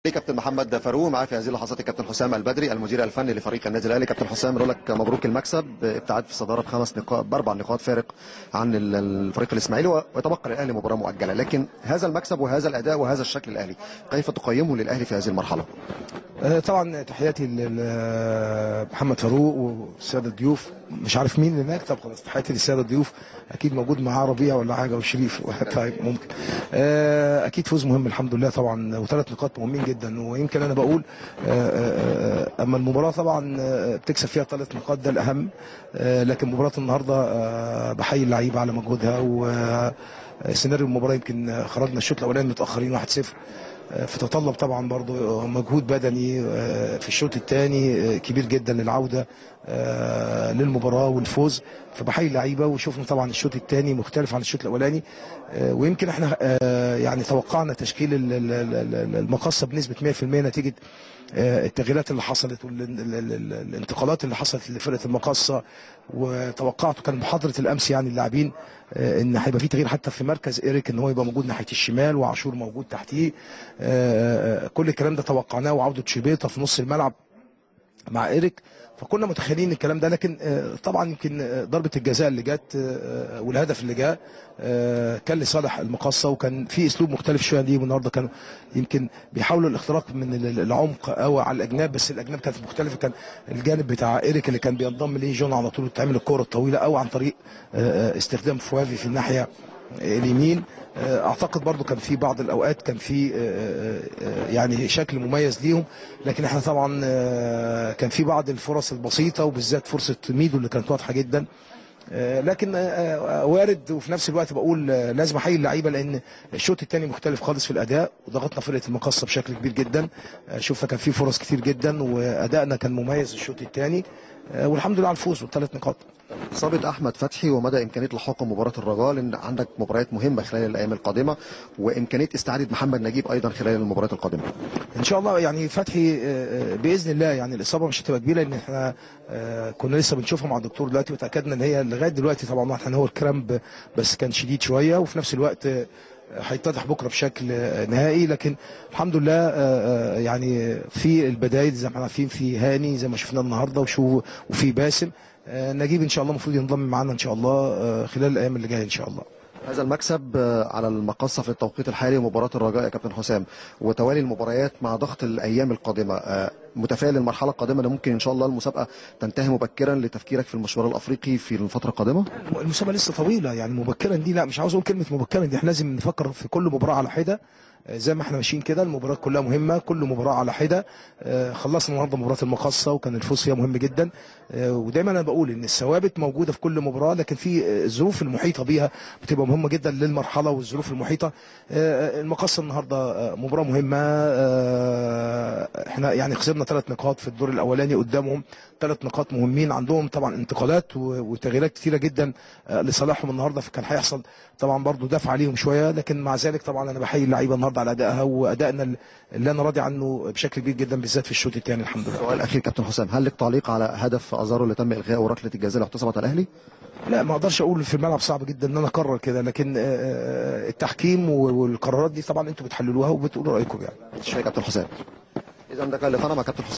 كابتن محمد فاروق معاه في هذه اللحظات الكابتن حسام البدري المدير الفني لفريق النادي الاهلي كابتن حسام بقول لك مبروك المكسب ابتعاد في الصداره بخمس نقاط باربع نقاط فارق عن ال- الفريق الاسماعيلي ويتبقى للاهلي مباراه مؤجله لكن هذا المكسب وهذا الاداء وهذا الشكل الاهلي كيف تقيمه للاهلي في هذه المرحله؟ آه، طبعا تحياتي لمحمد فاروق والساده الضيوف مش عارف مين اللي هناك طب خلاص تحياتي للساده الضيوف اكيد موجود معاه ربيع ولا حاجه وشريف طيب ممكن آه، اكيد فوز مهم الحمد لله طبعا وثلاث نقاط مهمين جدا ويمكن انا بقول آه، آه، آه، اما المباراه طبعا آه، بتكسب فيها ثلاث نقاط ده الاهم آه، لكن مباراه النهارده آه، بحيي اللعيبه على مجهودها وسيناريو المباراه يمكن آه، خرجنا الشوط الاولاني متاخرين 1-0 فتطلب طبعا برضو مجهود بدني آه، في الشوط الثاني كبير جدا للعوده آه، للمباراه والفوز فبحيي اللعيبه وشفنا طبعا الشوط الثاني مختلف عن الشوط الاولاني آه، ويمكن احنا آه، يعني توقعنا تشكيل ال- ال- ال- ال- المقصه بنسبه 100% نتيجه آه، التغييرات اللي حصلت والانتقالات اللي حصلت لفرقه المقصه وتوقعته كان محاضره الامس يعني اللاعبين آه، ان هيبقى في تغيير حتى في مركز ايريك ان هو يبقى موجود ناحيه الشمال وعاشور موجود تحتيه آه، آه، كل الكلام ده توقعناه وعوده شبيطه في نص الملعب مع ايريك فكنا متخيلين الكلام ده لكن آه، طبعا يمكن آه، ضربه الجزاء اللي جت آه، والهدف اللي جاء آه، كان لصالح المقصه وكان في اسلوب مختلف شويه ليهم النهارده كانوا يمكن بيحاولوا الاختراق من ال- العمق او على الاجناب بس الاجناب كانت مختلفه كان الجانب بتاع ايريك اللي كان بينضم ليه جون على طول تعمل الكره الطويله او عن طريق آه، آه، استخدام فوافي في الناحيه اليمين آه، اعتقد برضو كان في بعض الاوقات كان في آه، آه، آه، يعني شكل مميز ليهم لكن احنا طبعا آه، كان في بعض الفرص البسيطه وبالذات فرصه ميدو اللي كانت واضحه جدا آه، لكن آه، آه، وارد وفي نفس الوقت بقول آه، لازم احيي اللعيبه لان الشوط الثاني مختلف خالص في الاداء وضغطنا فرقه المقصه بشكل كبير جدا آه، شفنا كان في فرص كتير جدا وادائنا كان مميز الشوط الثاني والحمد لله على الفوز والثلاث نقاط اصابه احمد فتحي ومدى امكانيه لحاقه مباراه الرجاء لان عندك مباريات مهمه خلال الايام القادمه وامكانيه استعاده محمد نجيب ايضا خلال المباريات القادمه ان شاء الله يعني فتحي آه، آه، باذن الله يعني الاصابه مش هتبقى كبيره لان احنا آه، كنا لسه بنشوفها مع الدكتور دلوقتي وتاكدنا ان هي لغايه دلوقتي طبعا واضح ان هو الكرامب بس كان شديد شويه وفي نفس الوقت آه، هيتضح بكره بشكل آه، نهائي لكن الحمد لله آه، آه، يعني في البدايل زي ما احنا عارفين في هاني زي ما شفنا النهارده وشو وفي باسم آه، نجيب ان شاء الله المفروض ينضم معانا ان شاء الله آه، خلال الايام اللي جايه ان شاء الله هذا المكسب آه، على المقصه في التوقيت الحالي مباراه الرجاء يا كابتن حسام وتوالي المباريات مع ضغط الايام القادمه آه، متفائل المرحله القادمه ان ممكن ان شاء الله المسابقه تنتهي مبكرا لتفكيرك في المشوار الافريقي في الفتره القادمه المسابقه لسه طويله يعني مبكرا دي لا مش عاوز اقول كلمه مبكرا دي احنا لازم نفكر في كل مباراه على حده آه، زي ما احنا ماشيين كده المباريات كلها مهمه كل مباراه على حده آه، خلصنا النهارده مباراه المقصه وكان الفوز فيها مهم جدا آه، ودايما انا بقول ان الثوابت موجوده في كل مباراه لكن في آه، الظروف المحيطه بيها بتبقى مهمه جدا للمرحله والظروف المحيطه آه، المقصه النهارده آه، مباراه مهمه آه، احنا يعني خسرنا ثلاث نقاط في الدور الاولاني قدامهم ثلاث نقاط مهمين عندهم طبعا انتقالات و- وتغييرات كثيره جدا آه، لصالحهم النهارده فكان هيحصل طبعا برضو دفع عليهم شويه لكن مع ذلك طبعا انا بحيي اللعيبه النهارده على ادائها وادائنا اللي انا راضي عنه بشكل كبير جدا بالذات في الشوط الثاني الحمد لله سؤال اخير كابتن حسام هل لك تعليق على هدف ازارو اللي تم الغائه وركله الجزاء اللي احتسبت على الاهلي؟ لا ما اقدرش اقول في الملعب صعب جدا ان انا اقرر كده لكن آه، آه، التحكيم والقرارات دي طبعا انتوا بتحللوها وبتقولوا رايكم يعني شكرا يا كابتن حسام اذا ده كان لقاءنا مع كابتن حسام